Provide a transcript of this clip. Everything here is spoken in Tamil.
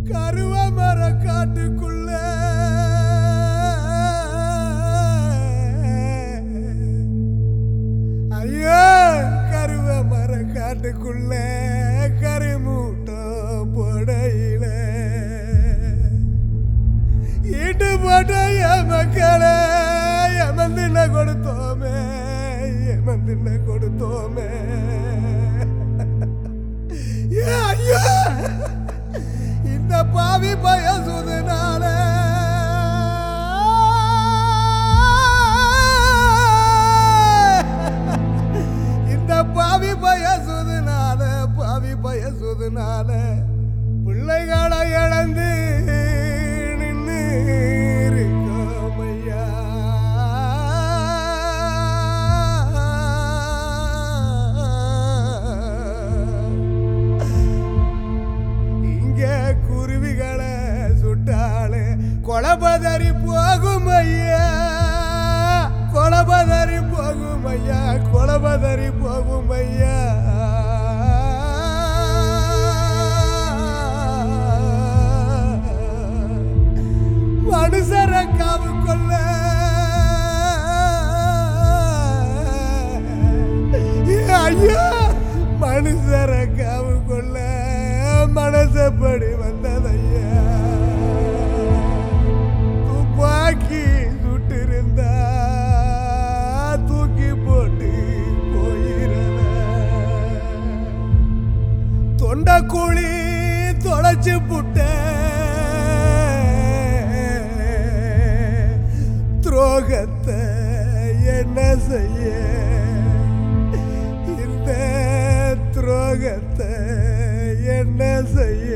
கருவ மர காட்டுக்குள்ள ஐயோ கருவ மர காட்டுக்குள்ள கருமூட்டம் போடையில ஈட்டு போட்ட என் மக்களே எமந்தின கொடுத்தோமே எமந்தின கொடுத்தோமே ஏ ஐயா இந்த பாவி பயசுதனால இந்த பாவி பயசுதனால பாவி பயசுதனால பிள்ளைகளை இழந்து நின்று இருக்கோமையா இங்க குருவிகளை சுட்டாலே கொலபதறி போகும் ஐயா கொலபதறி போகும் ஐயா கொலபதறி போகும் ஐயா மனுஷர காவு கொள்ள ஐயா மனுஷர காவு கொள்ள மனசப்படி வந்ததையா துப்பாக்கி சுட்டிருந்தா தூக்கி போட்டு போயிரல தொண்டக்குழி தொலைச்சு புட்ட துரோகத்தை என்ன செய்ய இந்த துரோகத்தை என்ன செய்ய